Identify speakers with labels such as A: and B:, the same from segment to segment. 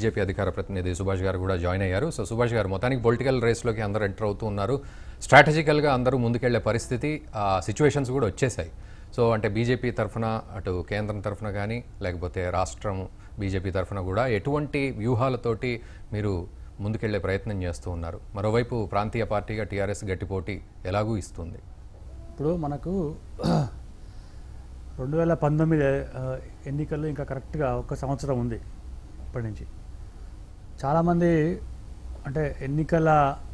A: BJP అధికార ప్రతినిధి సుభాష్ గారు కూడా జాయిన్ అయ్యారు సో సుభాష్ గారు మొత్తానికి పొలిటికల్ రేస్లోకి అందరూ ఎంటర్ అవుతూ ఉన్నారు స్ట్రాటజికల్గా అందరూ ముందుకెళ్లే పరిస్థితి ఆ సిచ్యువేషన్స్ కూడా వచ్చేసాయి సో అంటే బీజేపీ తరఫున అటు కేంద్రం తరఫున కానీ లేకపోతే రాష్ట్రం బీజేపీ తరఫున కూడా ఎటువంటి వ్యూహాలతోటి మీరు ముందుకెళ్లే ప్రయత్నం చేస్తూ ఉన్నారు మరోవైపు ప్రాంతీయ పార్టీగా టీఆర్ఎస్ గట్టి పోటీ ఎలాగూ ఇస్తుంది
B: ఇప్పుడు మనకు రెండు వేల పంతొమ్మిది ఆ, ఎన్నికల్లో ఇంకా కరెక్ట్గా ఒక సంవత్సరం ఉంది ఇప్పటి నుంచి చాలామంది అంటే ఎన్నికల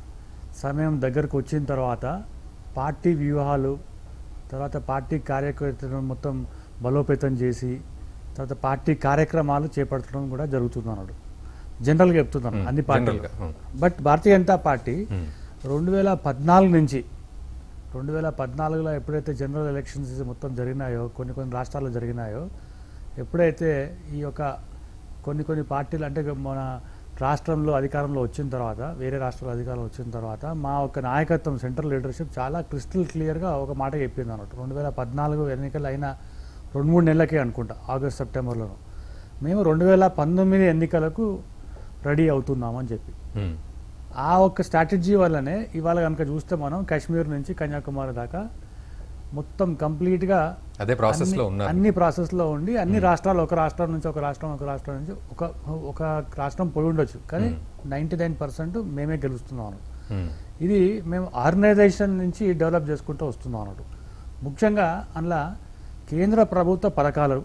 B: సమయం దగ్గరకు వచ్చిన తర్వాత పార్టీ వ్యూహాలు తర్వాత పార్టీ కార్యకర్తలను మొత్తం బలోపేతం చేసి తర్వాత పార్టీ కార్యక్రమాలు చేపట్టడం కూడా జరుగుతుంది అన్నాడు జనరల్గా చెప్తున్నాను అన్ని పార్టీలు
A: జనరల్గా, hmm.
B: But Bharatiya Janata party
A: Hmm.
B: రెండు వేల పద్నాలుగు నుంచి రెండు వేల పద్నాలుగులో ఎప్పుడైతే జనరల్ ఎలక్షన్స్ మొత్తం జరిగినాయో కొన్ని కొన్ని రాష్ట్రాల్లో జరిగినాయో ఎప్పుడైతే ఈ యొక్క కొన్ని కొన్ని పార్టీలు అంటే మన రాష్ట్రంలో అధికారంలో వచ్చిన తర్వాత వేరే రాష్ట్రాల అధికారంలో వచ్చిన తర్వాత మా యొక్క నాయకత్వం సెంట్రల్ లీడర్షిప్ చాలా క్రిస్టల్ క్లియర్గా ఒక మాట చెప్పింది అన్నట్టు రెండు వేల పద్నాలుగు ఎన్నికలు అయిన రెండు మూడు నెలలకే అనుకుంటా ఆగస్ట్ సెప్టెంబర్లోనూ మేము రెండు వేల పంతొమ్మిది ఎన్నికలకు రెడీ అవుతున్నామని చెప్పి
A: Hmm.
B: ఆ ఒక్క స్ట్రాటజీ వల్లనే ఇవాళ కనుక చూస్తే మనం కాశ్మీర్ నుంచి కన్యాకుమారి దాకా మొత్తం కంప్లీట్గా
A: అదే ప్రాసెస్లో
B: అన్ని-
A: ఉన్నారు
B: అన్ని ప్రాసెస్లో ఉండి అన్ని రాష్ట్రాలు ఒక రాష్ట్రం నుంచి ఒక రాష్ట్రం ఒక రాష్ట్రం నుంచి ఒక ఒక రాష్ట్రం పోయి ఉండొచ్చు కానీ నైంటీ నైన్ పర్సెంట్ మేమే గెలుస్తున్నాం
A: Hmm.
B: ఇది మేము ఆర్గనైజేషన్ నుంచి డెవలప్ చేసుకుంటూ వస్తున్నాం అన్నట్టు ముఖ్యంగా అందులో కేంద్ర ప్రభుత్వ పథకాలు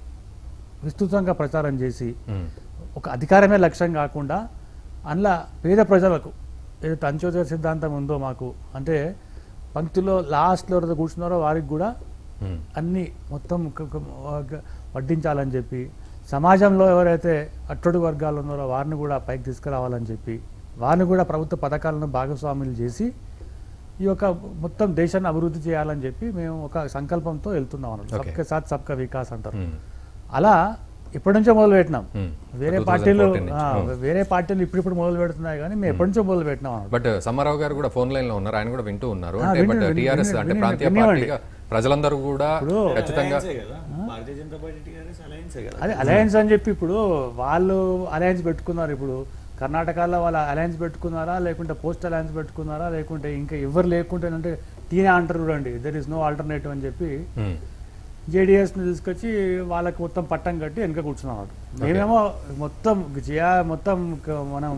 B: విస్తృతంగా ప్రచారం చేసి
A: Hmm.
B: ఒక అధికారమే లక్ష్యం కాకుండా అందులో పేద ప్రజలకు ఏదైతే అంత్యోదయ సిద్ధాంతం ఉందో మాకు అంటే పంక్తిలో లాస్ట్లో ఎవరైతే కూర్చున్నారో వారికి కూడా
A: Hmm.
B: అన్ని మొత్తం క- క- వ- వడ్డించాలని చెప్పి సమాజంలో ఎవరైతే అట్టడుగు వర్గాలు ఉన్నారో వారిని కూడా పైకి తీసుకురావాలని చెప్పి వారిని కూడా ప్రభుత్వ పథకాలను భాగస్వాములు చేసి ఈ యొక్క మొత్తం దేశాన్ని అభివృద్ధి చేయాలని చెప్పి మేము ఒక సంకల్పంతో వెళ్తున్నాం అన్నమాట
A: Okay.
B: సబ్కే సాత్ సబ్కా వికాస్ అంటారు
A: Hmm.
B: అలా ఇప్పటి నుంచో మొదలు పెట్టినాం
A: Hmm.
B: వేరే
A: 2014
B: పార్టీలు
A: నుంచి.
B: ఆ,
A: Hmm.
B: వేరే పార్టీలు ఇప్పుడిప్పుడు మొదలు పెడుతున్నాయి కానీ మేము ఎప్పటి నుంచో మొదలు పెట్టినాం అన్నమాట.
A: బట్ సమ్మారావు గారు కూడా ఫోన్ లైన్ లో ఉన్నారు ఆయన కూడా వింటూ ఉన్నారు
B: ఆ,
A: అంటే
B: వినండి,
A: బట్
B: వినండి,
A: టీఆర్ఎస్
B: వినండి,
A: అంటే
B: వినండి,
A: ప్రాంతీయ
B: వినివ్వండి.
A: పార్టీగా ప్రజలందరూ కూడా
B: ఇప్పుడు
A: ఖచ్చితంగా
C: అలయన్సే కదా భారతీయ జనతా పార్టీ టీఆర్ఎస్ అలయన్సే కదా
B: అదే అలయన్స్ అని చెప్పి ఇప్పుడు వాళ్ళు అలయన్స్ పెట్టుకున్నారు ఇప్పుడు కర్ణాటకలో వాళ్ళు అలయన్స్ పెట్టుకున్నారా లేకుంటే పోస్ట్ అలయన్స్ పెట్టుకున్నారా లేకుంటే ఇంకా ఎవరు లేకుంటే అంటే టీనే అంటారు చూడండి దెర్ ఇస్ నో ఆల్టర్నేటివ్ అని చెప్పి
A: Hmm.
B: జేడీఎస్ని తీసుకొచ్చి వాళ్ళకి మొత్తం పట్టం కట్టి వెనక కూర్చున్నాడు మేమేమో మొత్తం జియా మొత్తం క- మనం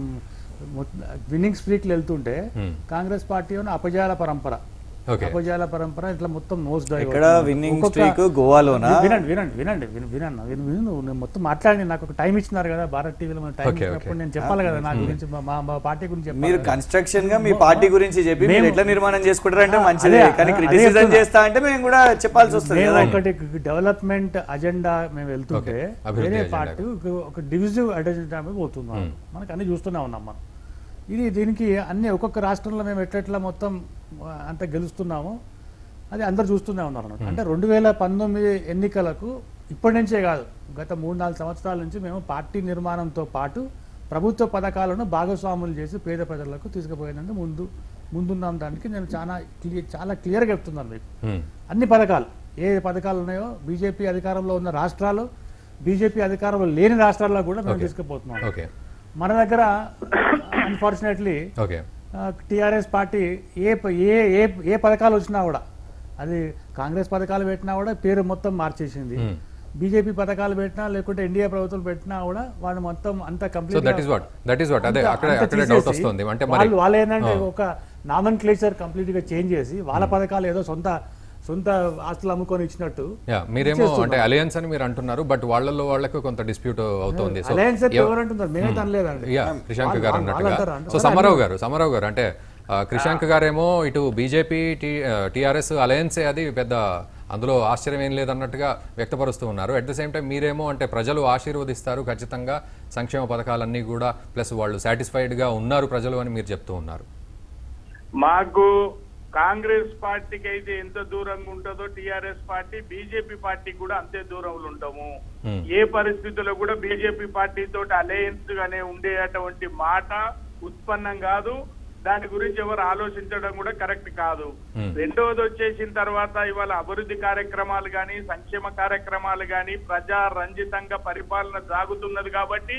B: విన్నింగ్ స్ట్రీక్లు వెళ్తుంటే
A: Hmm.
B: కాంగ్రెస్ పార్టీ ఏమో అపజయాల పరంపర
A: ఓకే
B: అపజయాల పరంపర ఇట్లా మొత్తం నోస్ డైవ్
C: ఎక్కడ winning streak గోవాలోనా?
B: వినండి వినండి వినండి విను వినన్న విను విను నువ్వు నేను మొత్తం మాట్లాడి నాకు ఒక టైం ఇచ్చినారు కదా భారత్ టీవీలో మన టైం
A: Okay, okay.
B: ఇచ్చినప్పుడు నేను చెప్పాలి కదా నా గురించి మా- మా మా పార్టీ గురించి చెప్పాలి
C: మీరు
B: కదా.
C: కన్స్ట్రక్షన్ గా మీ పార్టీ గురించి చెప్పి మీరు
B: మేము-
C: ఎట్లా నిర్మాణం చేసుకుంటారంటే మంచిదే
B: అదే,
C: కానీ
B: అదే
C: క్రిటిసిజం
B: చెప్తున్నా.
C: చేస్తా అంటే మేము కూడా చెప్పాల్సి వస్తుంది
B: మేము
C: కదా
B: ఒకటి డెవలప్మెంట్ అజెండా మేము వెళ్తుంటే
A: Okay. అభివృద్ధి
B: వేరే
A: అజెండా.
B: పార్టీ ఒక- ఒక డివిజివ్ అజెండా మీద పోతున్నాం మనకు అన్ని చూస్తూనే ఉన్నాం మనం ఇది దీనికి అన్ని ఒక్కొక్క రాష్ట్రంలో మేము ఎట్లెట్లా మొత్తం ఆ, అంత గెలుస్తున్నామో అది అందరు చూస్తూనే ఉన్నారు అన్నమాట అంటే రెండు వేల పంతొమ్మిది ఎన్నికలకు ఇప్పటి నుంచే కాదు గత మూడు నాలుగు సంవత్సరాల నుంచి మేము పార్టీ నిర్మాణంతో పాటు ప్రభుత్వ పథకాలను భాగస్వాములు చేసి పేద ప్రజలకు తీసుకుపోయేందుకు ముందు ముందున్నాం దానికి నేను చాలా క్లియర్ చాలా క్లియర్గా చెప్తున్నాను మీకు
A: Hmm.
B: అన్ని పథకాలు ఏ పథకాలు ఉన్నాయో బీజేపీ అధికారంలో ఉన్న రాష్ట్రాలు బీజేపీ అధికారంలో లేని రాష్ట్రాల్లో కూడా మేము
A: Okay.
B: తీసుకుపోతున్నాం
A: ఓకే
B: మన దగ్గర అన్ఫార్చునేట్లీ
A: ఓకే
B: టీఆర్ఎస్ పార్టీ ఏ ప- ఏ ఏ ఏ పథకాలు వచ్చినా కూడా అది కాంగ్రెస్ పథకాలు పెట్టినా కూడా పేరు మొత్తం మార్చేసింది
A: Hmm.
B: బీజేపీ పథకాలు పెట్టినా లేకుంటే ఇండియా ప్రభుత్వం పెట్టినా కూడా వాళ్ళు మొత్తం అంతా
A: so
B: complete
A: that is what that is what అదే
B: అంతా-
A: అక్కడ
B: అంతా
A: అక్కడే డౌట్
B: తీసేసి
A: వస్తుంది అంటే మరి
B: వాళ్ళు వాళ్ళు ఏంటంటే
A: ఆ.
B: ఒక నామన్ క్లేచర్ కంప్లీట్ గా చేంజ్ చేసి వాళ్ళ పథకాలు ఏదో సొంత సొంత ఆస్తులు అమ్ముకొని ఇచ్చినట్టు
A: యా మీరేమో అంటే అలయన్స్ అని మీరు అంటున్నారు బట్ వాళ్ళలో వాళ్ళకు కొంత డిస్ప్యూట్ అవుతుంది సో
B: అలయన్స్ ఎవరు అంటున్నారు మేమైతే అనలేదండి
A: యా క్రిషాంక్
B: వాళ్ళు-
A: గారు
B: వాళ్ళు
A: అన్నట్టుగా
B: అంటారు, అంటారు.
A: సో సమారావు గారు సమారావు గారు అంటే ఆ, క్రిషాంక్ గారేమో ఇటు బీజేపీ టీఆర్ఎస్ అలయన్సే అది పెద్ద అందులో ఆశ్చర్యం ఏం లేదన్నట్టుగా వ్యక్తపరుస్తూ ఉన్నారు అట్ ద సేమ్ టైం మీరేమో అంటే ప్రజలు ఆశీర్వదిస్తారు ఖచ్చితంగా సంక్షేమ పథకాలన్నీ కూడా ప్లస్ వాళ్ళు సాటిస్ఫైడ్ గా ఉన్నారు ప్రజలు అని మీరు చెప్తూ ఉన్నారు
D: మాకు కాంగ్రెస్ పార్టీకి అయితే ఎంత దూరంగా ఉంటుందో టిఆర్ఎస్ పార్టీ బీజేపీ పార్టీకి కూడా అంతే దూరంలో ఉంటాము
A: Hmm.
D: ఏ పరిస్థితుల్లో కూడా బీజేపీ పార్టీ తోటి అలయన్స్ గానే ఉండేటువంటి మాట ఉత్పన్నం కాదు దాని గురించి ఎవరు ఆలోచించడం కూడా కరెక్ట్ కాదు
A: Hmm.
D: రెండవది వచ్చేసిన తర్వాత ఇవాళ అభివృద్ధి కార్యక్రమాలు గాని సంక్షేమ కార్యక్రమాలు గాని ప్రజా రంజితంగా పరిపాలన సాగుతున్నది కాబట్టి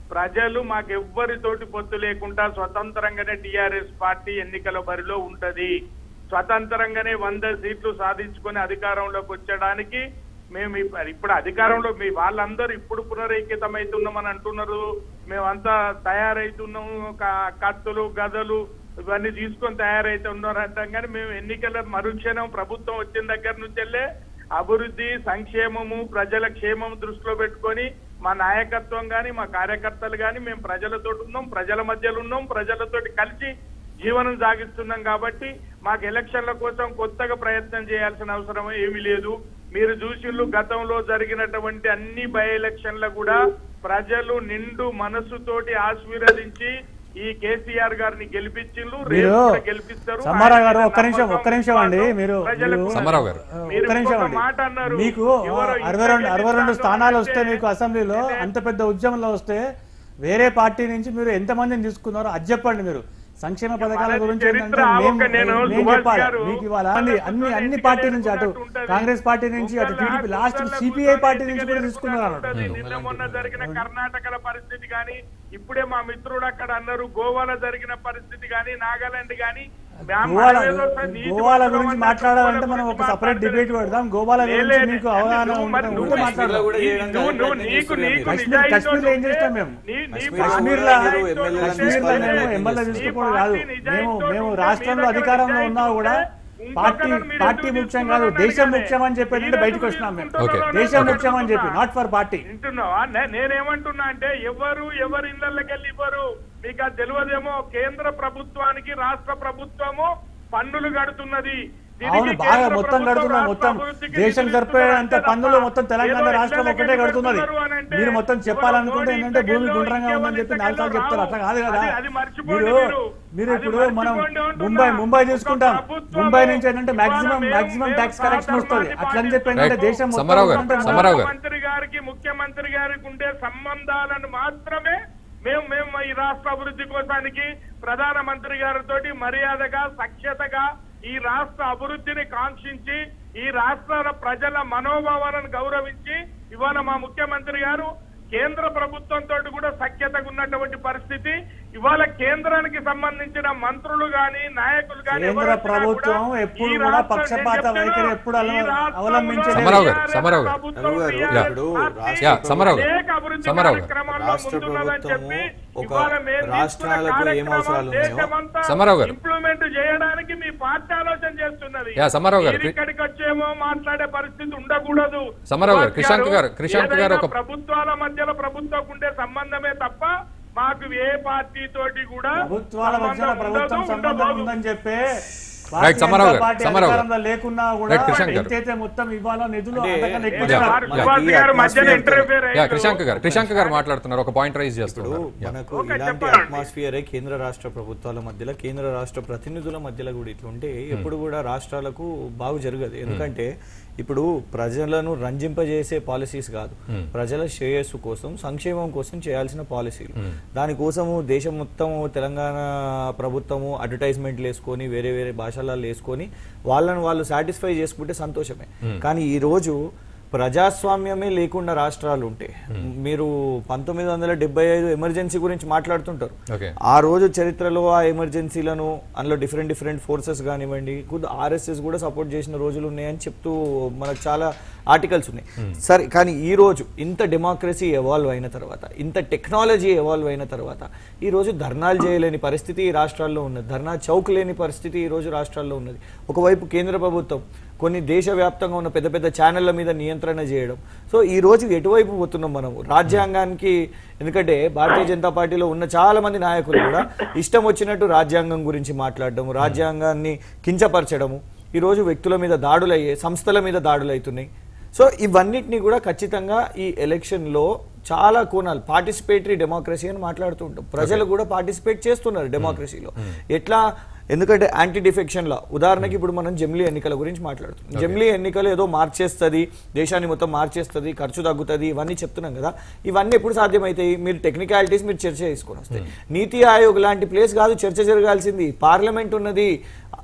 D: ప్రజలు మాకెవ్వరితోటి పొత్తు లేకుండా స్వతంత్రంగానే టిఆర్ఎస్ పార్టీ ఎన్నికల బరిలో ఉంటది స్వతంత్రంగానే వంద సీట్లు సాధించుకొని అధికారంలోకి వచ్చడానికి మేము ఇప్ప- ఇప్పుడు అధికారంలో మీ వాళ్ళందరూ ఇప్పుడు పునరైక్యతమైతున్నామని అంటున్నారు మేమంతా తయారైతున్నాము క- కత్తులు గదలు ఇవన్నీ తీసుకొని తయారైతున్నారు అంటాం కానీ మేము ఎన్నికల మరుక్షణం ప్రభుత్వం వచ్చిన దగ్గర నుంచి వెళ్ళే అభివృద్ధి సంక్షేమము ప్రజల క్షేమం దృష్టిలో పెట్టుకొని మా నాయకత్వం గాని మా కార్యకర్తలు గాని మేము ప్రజలతో ఉన్నాం ప్రజల మధ్యలో ఉన్నాం ప్రజలతోటి కలిసి జీవనం సాగిస్తున్నాం కాబట్టి మాకు ఎలక్షన్ల కోసం కొత్తగా ప్రయత్నం చేయాల్సిన అవసరం ఏమీ లేదు మీరు చూసిళ్ళు గతంలో జరిగినటువంటి అన్ని బై ఎలక్షన్ల కూడా ప్రజలు నిండు మనసుతోటి ఆశీర్వదించి ఈ కేసీఆర్ గారిని గెలిపించిండ్రు రేపు
B: మీరు
D: కూడా గెలిపిస్తారు
B: సమ్మారావు గారు
D: ఆయన
B: ఒక్క నిమిషం
D: నమ్మకం,
B: ఒక్క నిమిషం అండి
D: విశ్వాసం
B: మీరు
D: ప్రజలకు
B: మీరు-
A: సమ్మారావు గారు.
D: మీరు
B: ఒక్క నిమిషం
D: ఇంకొక
B: అండి
D: మాట అన్నారు.
B: మీకు
D: ఎవరో
B: అరవై రెండు
D: ఇంత
B: అరవై రెండు
D: గెలిచారు
B: స్థానాలు వస్తే
D: అంటే
B: మీకు అసెంబ్లీలో
D: నేనే-
B: అంత పెద్ద ఉద్యమంలో వస్తే వేరే పార్టీ నుంచి మీరు ఎంతమందిని తీసుకున్నారో అది చెప్పండి మీరు సంక్షేమ పథకాల
D: మనది
B: గురించి
D: చరిత్ర
B: ఏంటంటే మేము-
D: ఒక నేను
B: మేము
D: సుభాష్
B: చెప్పాలి
D: గారు
B: మీకు ఇవాళ అన్ని అన్ని అన్ని పార్టీ నుంచి అటు
D: ఉంటది.
B: కాంగ్రెస్ పార్టీ నుంచి అటు
D: ఒక్కళ్ళ
B: టీడీపీ లాస్ట్
D: ఒక్కళ్ళ
B: సిపిఐ పార్టీ
D: ఒక్కళ్ళ
B: నుంచి కూడా
D: ఒక్కళ్ళ
B: తీసుకున్నారు అన్నాడు
D: ఉంటది. నిన్న మొన్న జరిగిన కర్ణాటకల పరిస్థితి గాని ఇప్పుడే మా మిత్రుడు అక్కడ అన్నారు గోవాలో జరిగిన పరిస్థితి గాని నాగాలాండ్ గాని
B: గోవాల గోవాల గురించి మాట్లాడాలంటే మనం ఒక సపరేట్ డిబేట్ పెడదాం గోవాల గురించి మీకు అవగాహన ఉంటే ఉంటే మాట్లాడదాం
C: కూడా చేయడానికి ప్రయత్నం చేస్తున్నారు
B: కాశ్మీర్ కాశ్మీర్లో ఏం చేస్తాం మేము కాశ్మీర్లో కాశ్మీర్లో మేము ఎమ్మెల్యే తీసుకోవడం కాదు మేము మేము రాష్ట్రంలో అధికారంలో ఉన్నా కూడా పార్టీ పార్టీ ముఖ్యం కాదు దేశం ముఖ్యం అని చెప్పేదంటే బయటకు వచ్చినాం మేము
A: ఓకే.
B: దేశం ముఖ్యం అని చెప్పి నాట్ ఫర్ పార్టీ
D: వింటున్నావా నే- నేనేమంటున్నా అంటే ఎవరు ఎవరి ఇళ్లకి వెళ్ళి ఇవ్వరు మీకు అది తెలియదేమో కేంద్ర ప్రభుత్వానికి రాష్ట్ర ప్రభుత్వము పన్నులు కడుతున్నది తిరిగి
B: అవును బాగా
D: కేంద్ర
B: మొత్తం
D: ప్రభుత్వం
B: కడుతున్నాం
D: రాష్ట్ర
B: మొత్తం
D: అభివృద్ధికి
B: దేశం
D: నిధులు
B: సరిపోయేంత
D: ఇస్తున్నది
B: పన్నులు
D: తప్ప
B: మొత్తం తెలంగాణ
D: ఏదో
B: రాష్ట్రం
D: ఇళ్లకి
B: ఒకటే కడుతున్నది
D: పెడుతున్నారు అని అంటే
B: మీరు మొత్తం
D: ఎవరో
B: చెప్పాలనుకుంటే
D: మోడీ
B: ఏంటంటే భూమి
D: ఇంతకెళ్ళో
B: గుండ్రంగా ఉందని చెప్పి
D: ఇంకెవరి
B: నాలుగు సార్లు చెప్తారు అట్లా కాదు కదా
D: అది- అది మర్చిపోండి
B: మీరు
D: మీరు.
B: మీరు
D: అది
B: ఇప్పుడు మనం
D: మర్చిపోండి అంటున్నా.
B: ముంబై ముంబై
D: ఒక
B: తీసుకుంటాం
D: ప్రభుత్వము
B: ముంబై నుంచి ఏంటంటే మాక్సిమం
D: ఇవాళ
B: మాక్సిమం
D: మేము-
B: ట్యాక్స్
D: మేము
B: కలెక్షన్ వస్తుంది
D: సాధారణ
B: అట్లా అని చెప్పి ఏంటంటే
A: రైట్.
B: దేశం మొత్తం
A: సమ్మారావు గారు,
B: ఉంటే
A: సమ్మారావు గారు.
D: మంత్రి గారికి ముఖ్యమంత్రి గారికి ఉండే సంబంధాలను మాత్రమే మేము మేము ఈ రాష్ట్ర అభివృద్ధి కోసానికి ప్రధాన మంత్రి గారితో మర్యాదగా సఖ్యతగా ఈ రాష్ట్ర అభివృద్ధిని కాంక్షించి ఈ రాష్ట్రాల ప్రజల మనోభావాలను గౌరవించి ఇవాళ మా ముఖ్యమంత్రి గారు కేంద్ర ప్రభుత్వంతో కూడా సఖ్యతగా ఉన్నటువంటి పరిస్థితి ఇవాళ కేంద్రానికి సంబంధించిన మంత్రులు గాని నాయకులు గాని
B: కేంద్ర
D: ఎవరు వచ్చినా
B: ప్రభుత్వం
D: కూడా
B: ఎప్పుడు
D: ఈ
B: కూడా
D: రాష్ట్రం-
B: పక్షపాత
D: నేను చెప్తున్నా,
B: వైఖరి ఎప్పుడు అల-
D: ఈ రాష్ట్రంలో
B: అవలంబించలేదు.
A: సమారావు గారు,
D: TRS
A: సమారావు గారు.
D: ప్రభుత్వం,
C: రఘు గారు,
D: TRS
C: ఇప్పుడు
D: పార్టీ
C: రాష్ట్ర
A: యా, సమారావు గారు.
D: అనేక అభివృద్ధి
A: సమారావు గారు.
D: కార్యక్రమాల్లో
C: రాష్ట్ర
D: ముందున్నదని చెప్పి
C: ప్రభుత్వము ఒక
D: ఇవాళ మేము తీసుకున్న
C: రాష్ట్రాలకు ఏం
D: కార్యక్రమం
C: అవసరాలు ఉన్నాయో
D: దేశమంతా
A: సమారావు గారు.
D: ఇంప్లిమెంట్ చేయడానికి మీ పార్టీ ఆలోచన చేస్తున్నది
A: యా, సమారావు గారు.
D: మీరు ఇక్కడికి వచ్చేమో మాట్లాడే పరిస్థితి ఉండకూడదు
A: సమారావు గారు,
D: సుభాష్
A: క్రిషాంక్ గారు, క్రిషాంక్ గారు ఒక-
D: ఏదైనా ప్రభుత్వాల మధ్యలో ప్రభుత్వం ఉండే సంబంధమే తప్ప మాకు ఏ పార్టీ తోటి కూడా
B: ప్రభుత్వాల మధ్యన
D: సంబంధం
B: ప్రభుత్వం
D: ఉండదు,
B: సంబంధం
D: ఉండబోదు.
B: ఉందని చెప్పే
A: రైట్, సమారావు గారు,
B: పార్టీ
A: సమారావు గారు.
B: అధికారంలో లేకున్నా కూడా
A: రైట్, క్రిషాంక్ గారు.
B: ఎంతైతే మొత్తం ఇవాళ నిధులు
C: అంటే
B: అంతకన్నా ఎక్కువ
D: ఏ
A: యా,
B: ఇచ్చినారు.
D: వారు
A: యా.
D: సుభాష్ గారు మధ్యలో
C: atmosphere
D: ఇంటర్ఫియర్
A: యా క్రిషాంక్ గారు క్రిషాంక్ గారు మాట్లాడుతున్నారు ఒక పాయింట్ రైజ్
C: ఇప్పుడు
A: చేస్తున్నారు యా.
C: మనకు
D: ఓకే,
C: ఇలాంటి
D: చెప్పండి.
C: అట్మాస్ఫియరే కేంద్ర రాష్ట్ర ప్రభుత్వాల మధ్యలో కేంద్ర రాష్ట్ర ప్రతినిధుల మధ్యలో కూడా ఇట్లుంటే ఎప్పుడు కూడా రాష్ట్రాలకు బాగు జరగదు ఎందుకంటే ఇప్పుడు ప్రజలను రంజింపజేసే పాలసీస్ కాదు ప్రజల శ్రేయస్సు కోసం సంక్షేమం కోసం చేయాల్సిన పాలసీలు దానికోసము దేశం మొత్తము తెలంగాణ ప్రభుత్వము అడ్వర్టైజ్మెంట్లు వేసుకొని వేరే వేరే భాషలలో వేసుకొని వాళ్ళని వాళ్ళు సాటిస్ఫై చేసుకుంటే సంతోషమే కానీ ఈ రోజు ప్రజాస్వామ్యమే లేకుండా రాష్ట్రాలు ఉంటే మీరు పంతొమ్మిది వందల డెబ్బై ఐదు ఎమర్జెన్సీ గురించి మాట్లాడుతుంటారు
A: ఓకే
C: ఆ రోజు చరిత్రలో ఆ ఎమర్జెన్సీలను అందులో డిఫరెంట్ డిఫరెంట్ ఫోర్సెస్ కానివ్వండి కొద్ది ఆర్ఎస్ఎస్ కూడా సపోర్ట్ చేసిన రోజులు ఉన్నాయని చెప్తూ మనకు చాలా ఆర్టికల్స్ ఉన్నాయి సరే కానీ ఈ రోజు ఇంత డెమోక్రసీ ఎవాల్వ్ అయిన తర్వాత ఇంత టెక్నాలజీ ఎవాల్వ్ అయిన తర్వాత ఈ రోజు ధర్నాలు చేయలేని పరిస్థితి ఈ రాష్ట్రాల్లో ఉన్నది ధర్నా చౌక్ లేని పరిస్థితి ఈ రోజు రాష్ట్రాల్లో ఉన్నది ఒకవైపు కేంద్ర ప్రభుత్వం కొన్ని దేశవ్యాప్తంగా ఉన్న పెద్ద పెద్ద ఛానళ్ల మీద నియంత్రణ చేయడం సో ఈ రోజు ఎటువైపు పోతున్నాం మనము రాజ్యాంగానికి ఎందుకంటే భారతీయ జనతా పార్టీలో ఉన్న చాలా మంది నాయకులు కూడా ఇష్టం వచ్చినట్టు రాజ్యాంగం గురించి మాట్లాడడం రాజ్యాంగాన్ని కించపరచడము ఈ రోజు వ్యక్తుల మీద దాడులు అయ్యే సంస్థల మీద దాడులు అవుతున్నాయి సో ఇవన్నిటిని కూడా ఖచ్చితంగా ఈ ఎలక్షన్లో చాలా కోణాలు పార్టిసిపేటరీ డెమోక్రసీ అని మాట్లాడుతూ ఉంటాం ప్రజలు కూడా పార్టిసిపేట్ చేస్తున్నారు డెమోక్రసీలో ఎట్లా ఎందుకంటే యాంటీ డిఫెక్షన్ లా ఉదాహరణకి ఇప్పుడు మనం జమిలీ ఎన్నికల గురించి మాట్లాడుతున్నాం జమిలీ ఎన్నికలు ఏదో మార్చేస్తుంది దేశాన్ని మొత్తం మార్చేస్తుంది ఖర్చు తగ్గుతుంది ఇవన్నీ చెప్తున్నాం కదా ఇవన్నీ ఎప్పుడు సాధ్యమవుతాయి మీరు టెక్నికాలిటీస్ మీరు చర్చ చేసుకొని వస్తాయి నీతి ఆయోగ్ లాంటి ప్లేస్ కాదు చర్చ జరగాల్సింది పార్లమెంట్ ఉన్నది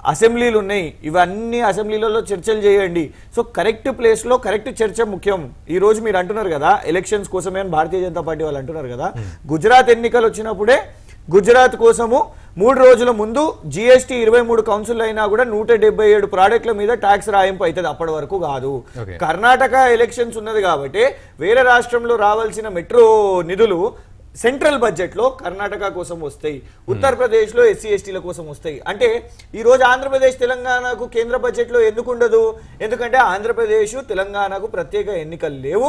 C: అసెంబ్లీలు ఉన్నాయి ఇవన్నీ అసెంబ్లీలలో చర్చలు చేయండి సో కరెక్ట్ ప్లేస్ లో కరెక్ట్ చర్చ ముఖ్యం ఈ రోజు మీరు అంటున్నారు కదా ఎలక్షన్స్ కోసమే అని భారతీయ జనతా పార్టీ వాళ్ళు అంటున్నారు కదా గుజరాత్ ఎన్నికలు వచ్చినప్పుడే గుజరాత్ కోసము మూడు రోజుల ముందు జిఎస్టీ ఇరవై మూడు కౌన్సిల్ అయినా కూడా నూట డెబ్బై ఏడు ప్రాడక్ట్ల మీద ట్యాక్స్ రాయింపు అవుతుంది అప్పటి వరకు కాదు
A: Okay.
C: కర్ణాటక ఎలక్షన్స్ ఉన్నది కాబట్టి వేరే రాష్ట్రంలో రావాల్సిన మెట్రో నిధులు సెంట్రల్ బడ్జెట్ లో కర్ణాటక కోసం వస్తాయి ఉత్తరప్రదేశ్ లో ఎస్సీ ఎస్టీల కోసం వస్తాయి అంటే ఈ రోజు ఆంధ్రప్రదేశ్ తెలంగాణకు కేంద్ర బడ్జెట్ లో ఎందుకు ఉండదు ఎందుకంటే ఆంధ్రప్రదేశ్ తెలంగాణకు ప్రత్యేక ఎన్నికలు లేవు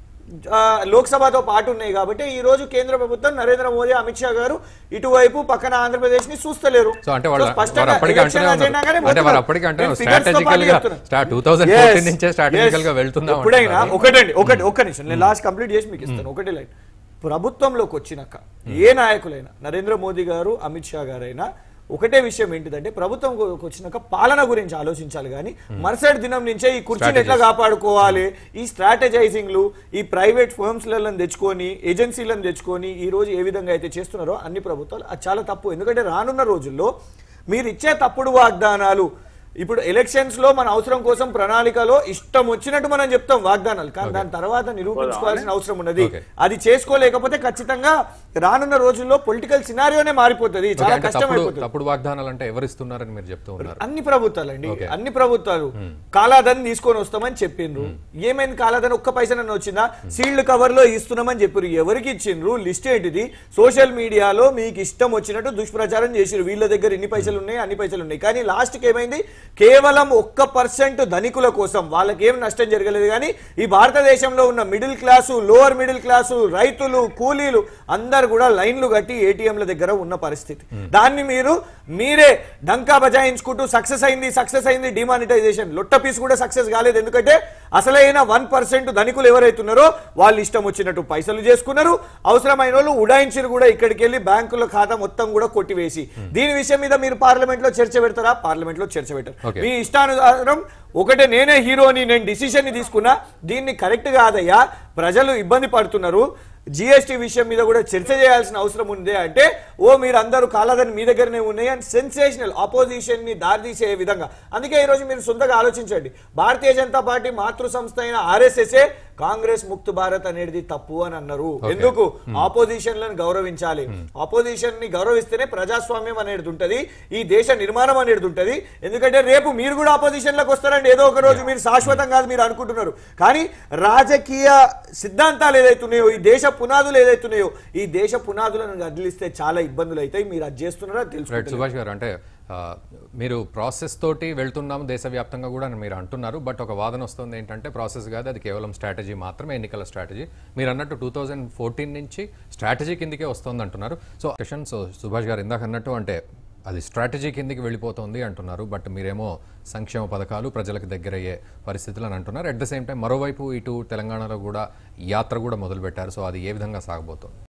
C: ఆ, లోక్సభతో పాటు ఉన్నాయి కాబట్టి ఈ రోజు కేంద్ర ప్రభుత్వం నరేంద్ర మోదీ అమిత్ షా గారు ఇటువైపు పక్కన ఆంధ్రప్రదేశ్ ని చూస్తలేరు
A: సో అంటే వాళ్ళు
C: సో స్పష్టంగా
A: వారు అప్పటికే
C: election
A: అంటూనే
C: agenda గానే
A: ఉన్నారు. అంటే వారు
C: పోతున్నారు.
A: అప్పటికే అంటే
C: నేను figures తో
A: strategical
C: పాటు
A: గా
C: చెప్తున్నా.
A: start 2014
C: Yes,
A: నుంచే strategical
C: yes.
A: గా వెళ్తున్నాం
C: ఎప్పుడైనా
A: అంటున్నారు.
C: ఒకటండి ఒకటి ఒక్క నిమిషం నేను లాస్ట్ కంప్లీట్ చేసి మీకు ఇస్తాను ఒకటే లైన్ ప్రభుత్వంలోకి వచ్చినాక ఏ నాయకులైనా నరేంద్ర మోదీ గారు అమిత్ షా గారైనా ఒకటే విషయం ఏంటిదంటే ప్రభుత్వం వచ్చినాక పాలన గురించి ఆలోచించాలి కానీ మరుసటి దినం నుంచే ఈ కుర్చీని ఎట్లా కాపాడుకోవాలి ఈ స్ట్రాటజైజింగ్లు ఈ ప్రైవేట్ ఫర్మ్స్లను తెచ్చుకొని ఏజెన్సీలను తెచ్చుకొని ఈ రోజు ఏ విధంగా అయితే చేస్తున్నారో అన్ని ప్రభుత్వాలు అది చాలా తప్పు ఎందుకంటే రానున్న రోజుల్లో మీరు ఇచ్చే తప్పుడు వాగ్దానాలు ఇప్పుడు ఎలక్షన్స్ లో మన అవసరం కోసం ప్రణాళికలో ఇష్టం వచ్చినట్టు మనం చెప్తాం వాగ్దానాలు కానీ దాని తర్వాత నిరూపించుకోవాల్సిన అవసరం ఉన్నది
A: Okay.
C: అది చేసుకోలేకపోతే ఖచ్చితంగా రానున్న రోజుల్లో పొలిటికల్ సినారియోనే మారిపోతుంది
A: ఓకే,
C: చాలా
A: అంటే
C: కష్టం
A: తప్పుడు
C: అయిపోతుంది
A: తప్పుడు వాగ్దానాలు అంటే ఎవరు ఇస్తున్నారని మీరు చెప్తూ ఉన్నారు
C: అన్ని ప్రభుత్వాలు అండి
A: Okay.
C: అన్ని ప్రభుత్వాలు కాలాధన్ తీసుకొని వస్తామని చెప్పిండ్రు ఏమైంది కాలాధన్ ఒక్క పైసనన్నా వచ్చిందా సీల్డ్ కవర్ లో ఇస్తున్నామని చెప్పారు ఎవరికి ఇచ్చిండ్రు లిస్ట్ ఏంటిది సోషల్ మీడియాలో మీకు ఇష్టం వచ్చినట్టు దుష్ప్రచారం చేసిరు వీళ్ళ దగ్గర ఇన్ని పైసలు ఉన్నాయి అన్ని పైసలు ఉన్నాయి కానీ లాస్ట్ కి ఏమైంది కేవలం ఒక్క పర్సెంట్ ధనికుల కోసం వాళ్ళకి ఏం నష్టం జరగలేదు కానీ ఈ భారతదేశంలో ఉన్న middle class lower middle class రైతులు కూలీలు అందరు కూడా లైన్లు కట్టి ఏటీఎంల దగ్గర ఉన్న పరిస్థితి దాన్ని మీరు మీరే డంకా బజాయించుకుంటూ సక్సెస్ అయింది సక్సెస్ అయింది డిమానిటైజేషన్ లొట్ట పీస్ కూడా సక్సెస్ కాలేదు ఎందుకంటే అసలైన వన్ పర్సెంట్ ధనికులు ఎవరైతున్నారో వాళ్ళు ఇష్టం వచ్చినట్టు పైసలు చేసుకున్నారు అవసరమైన వాళ్ళు ఉడాయించారు కూడా ఇక్కడికి వెళ్ళి బ్యాంకుల ఖాతా మొత్తం కూడా కొట్టివేసి దీని విషయం మీద మీరు పార్లమెంట్ లో చర్చ పెడతారా పార్లమెంట్ లో చర్చ పెట్టారు
A: Okay.
C: మీ ఇష్టానుసారం ఒకటే నేనే హీరోని నేను డిసిషన్ ని తీసుకున్నా దీన్ని కరెక్ట్ కాదయ్యా ప్రజలు ఇబ్బంది పడుతున్నారు జిఎస్టీ విషయం మీద కూడా చర్చ చేయాల్సిన అవసరం ఉంది అంటే ఓ మీరు అందరూ కాలాదని మీ దగ్గరనే ఉన్నాయి అని సెన్సేషనల్ ఆపోజిషన్ ని దారితీసే విధంగా అందుకే ఈ రోజు మీరు సొంతగా ఆలోచించండి భారతీయ జనతా పార్టీ మాతృ సంస్థ అయిన ఆర్ఎస్ఎస్ఏ కాంగ్రెస్ ముక్త్ భారత్ అనేది తప్పు అని అన్నారు ఎందుకు ఆపోజిషన్ లను గౌరవించాలి ఆపోజిషన్ ని గౌరవిస్తేనే ప్రజాస్వామ్యం అనేది ఉంటది ఈ దేశ నిర్మాణం అనేది ఉంటది ఎందుకంటే రేపు మీరు కూడా ఆపోజిషన్ లకు వస్తారండి ఏదో ఒక రోజు మీరు శాశ్వతం కాదు మీరు అనుకుంటున్నారు కానీ రాజకీయ సిద్ధాంతాలు ఏదైతున్నాయో ఈ దేశ పునాదులు ఏదైతున్నాయో ఈ దేశ పునాదులను కదిలిస్తే చాలా ఇబ్బందులు అవుతాయి మీరు అది చేస్తున్నారో అది
A: రైట్
C: తెలుసుకుంటారు
A: సుభాష్ గారు అంటే ఆ, మీరు ప్రాసెస్ తోటి వెళ్తున్నాము దేశవ్యాప్తంగా కూడా అని మీరు అంటున్నారు బట్ ఒక వాదన వస్తుంది ఏంటంటే ప్రాసెస్ కాదు అది కేవలం స్ట్రాటజీ మాత్రమే ఎన్నికల స్ట్రాటజీ మీరు అన్నట్టు టూ థౌజండ్ ఫోర్టీన్ నుంచి స్ట్రాటజీ కిందకే వస్తుంది అంటున్నారు సో క్వశ్చన్ సో సుభాష్ గారు ఇందాక అన్నట్టు అంటే అది స్ట్రాటజీ కిందికి వెళ్ళిపోతుంది అంటున్నారు బట్ మీరేమో సంక్షేమ పథకాలు ప్రజలకు దగ్గర అయ్యే పరిస్థితులు అని అంటున్నారు అట్ ద సేమ్ టైం మరోవైపు ఇటు తెలంగాణలో కూడా యాత్ర కూడా మొదలుపెట్టారు సో అది ఏ విధంగా సాగబోతోంది